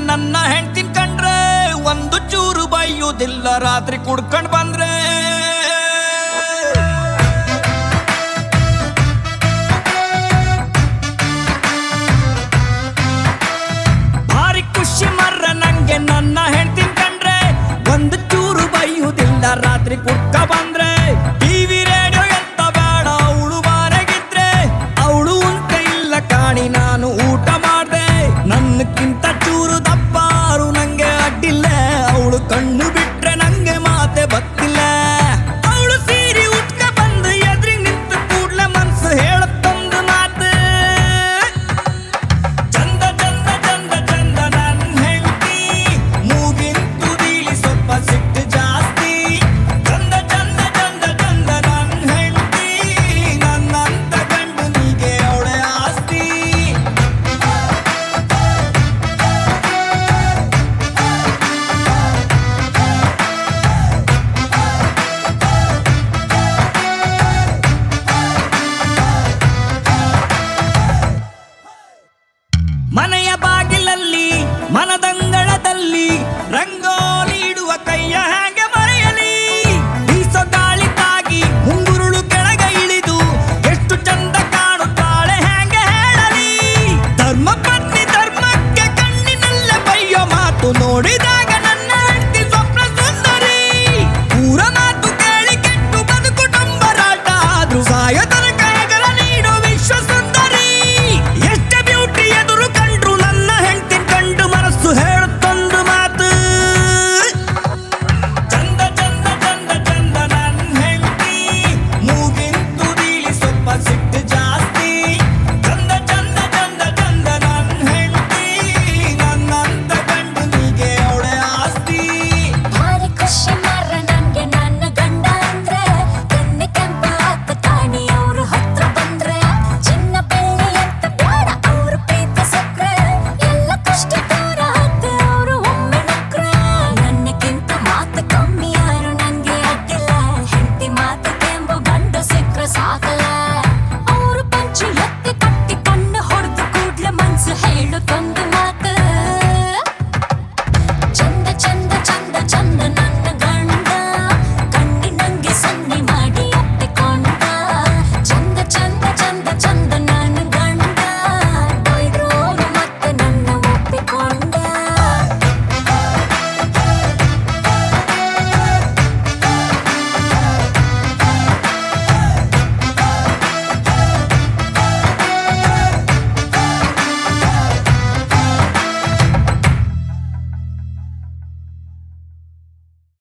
ನನ್ನ ಹೆಂಡ್ತಿನ್ ಕಂಡ್ರೆ ಒಂದು ಚೂರು ಬೈಯುವುದಿಲ್ಲ ರಾತ್ರಿ ಕುಡ್ಕೊಂಡ್ ಬಂದ್ರೆ ಭಾರಿ ಖುಷಿ ಮರ್ರ ನಂಗೆ ನನ್ನ ಹೆಂಡ್ತಿನ್ ಕಂಡ್ರೆ ಒಂದು ಚೂರು ಬೈಯುವುದಿಲ್ಲ ರಾತ್ರಿ ಕುಡ್ಕ ಬಂದ್ರೆ ಟಿವಿ ರೇಡಿಯೋ ಎಂತ ಬೇಡ ಅವಳು ಮನೆಗಿದ್ರೆ ಅವಳು ಉಂಟ ಇಲ್ಲ ಕಾಣಿ ನಾನು ಊಟ ಮಾಡ್ದೆ ನನ್ನಕ್ಕಿಂತ ಚೂರು ದಪ್ಪಾರು ನಂಗೆ ಅಡ್ಡಿಲ್ಲ ಅವಳು ಕಣ್ಣು ಬಿಟ್ರೆ ನಂಗೆ ಮಾತೆ ಬತ್ತಿಲ್ಲ ಅವಳು ಸೀರೆ ಉಟ್ಕ ಬಂದು ಎದ್ರಿಗೆ ನಿಂತು ಕೂಡ್ಲೆ ಮನ್ಸು ಹೇಳತ್ತೊಂದು ಮಾತು ಚಂದ ಚಂದ ಚಂದ ಚಂದ ನನ್ ಹೆಂಡತಿ ಮೂಗಿನ್ ತುದಿಲಿ ಸ್ವಲ್ಪ ಸಿಟ್ಟು ಜಾಸ್ತಿ ಚಂದ ಚಂದ ಚಂದ ಚಂದ ನನ್ ಹೆಂಡತಿ ನನ್ನಂತ ಗಂಡನಿಗೆ ಅವಳೆ ಆಸ್ತಿ ಮನೆಯ ಬಾಗಿಲಲ್ಲಿ ಮನದಂಗಳದಲ್ಲಿ ರಂಗೋಲಿ ಇಡುವ ಕೈಯ ಹೇಗೆ ಮರೆಯಲಿ ಬೀಸೋ ಗಾಳಿ ತಾಗಿ ಮುಂಗುರುಳು ಕೆಳಗೆ ಇಳಿದು ಎಷ್ಟು ಚಂದ ಕಾಣುತ್ತಾಳೆ ಹೇಗೆ ಹೇಳಲಿ ಧರ್ಮ ಪತ್ನಿ ಧರ್ಮಕ್ಕೆ ಕಣ್ಣಿನಲ್ಲೇ ಬೈಯೋ ಮಾತು ನೋಡಿದಾಗ ನನ್ನ ಹೆಂಡತಿ ಸ್ವಪ್ನ ಸುಂದರಿ ಪೂರ ಮಾತು ಕೇಳಿ ಕೆಟ್ಟು ಬದುಕು ಡಂಬರಾಟ ಆದ್ರೂ ಸಾಯ ತನಕ ಹೆಗಲ ನೀಡೋ ವಿಶ್ವ ಸುಂದರಿ ಎಷ್ಟೇ ಬ್ಯೂಟಿ ಎದುರು ಕಂಡ್ರು ನನ್ನ ಹೆಂಡತಿ ಕಂಡು ಮನಸ್ಸು ಹೇಳುತ್ತೊಂದು ಮಾತು ಚಂದ ಚಂದ ಚಂದ ಚಂದ ನನ್ ಹೆಂಡತಿ ಮೂಗಿನ್ ತುದಿಲಿ ಸ್ವಲ್ಪ ಸಿಟ್ಟು ಜಾಸ್ತಿ ಚಂದ ಚಂದ ಚಂದ ಚಂದ ನನ್ ಹೆಂಡತಿ ನನ್ನಂತ ಗಂಡನಿಗೆ ಅವಳೆ ಆಸ್ತಿ ಭಾರಿ ಖುಷಿ ಮಾರ್ರ ನನ್ಗೆ ನನ್ನ ಗಂಡ ಅಂದ್ರೆ ಕೆನ್ನೆ ಕೆಂಪ ಹಾಕ ಕಾಣಿ ಅವ್ರು ಹತ್ರ ಬಂದ್ರೆ ಚಿನ್ನ ಬೆಳ್ಳಿ ಅಂತ ಬೇಡ ಅವ್ರ ಪ್ರೀತಿ ಸಕ್ರೆ ಎಲ್ಲ ಕಷ್ಟ ದೂರ ಹಾಕ ಅವ್ರು ಒಮ್ಮೆ ನಕ್ರೆ ನನ್ನಕ್ಕಿಂತ ಮಾತು ಕಮ್ಮಿ ಯಾರು ನಂಗೆ ಅಡ್ಡಿಲ್ಲ ಹೆಂಡತಿ ಮಾತು ಕೆಂಬು ಗಂಡು ಸಿಕ್ರೆ ಸಾಕಲ್ಲ ಅವ್ರು ಪಂಚಿ ಎತ್ತಿ ಕಟ್ಟಿ ಕಣ್ಣು ಹೊಡೆದು ಕೂಡ್ಲೆ ಮನ್ಸು ಹೇಳು ತೊಂದ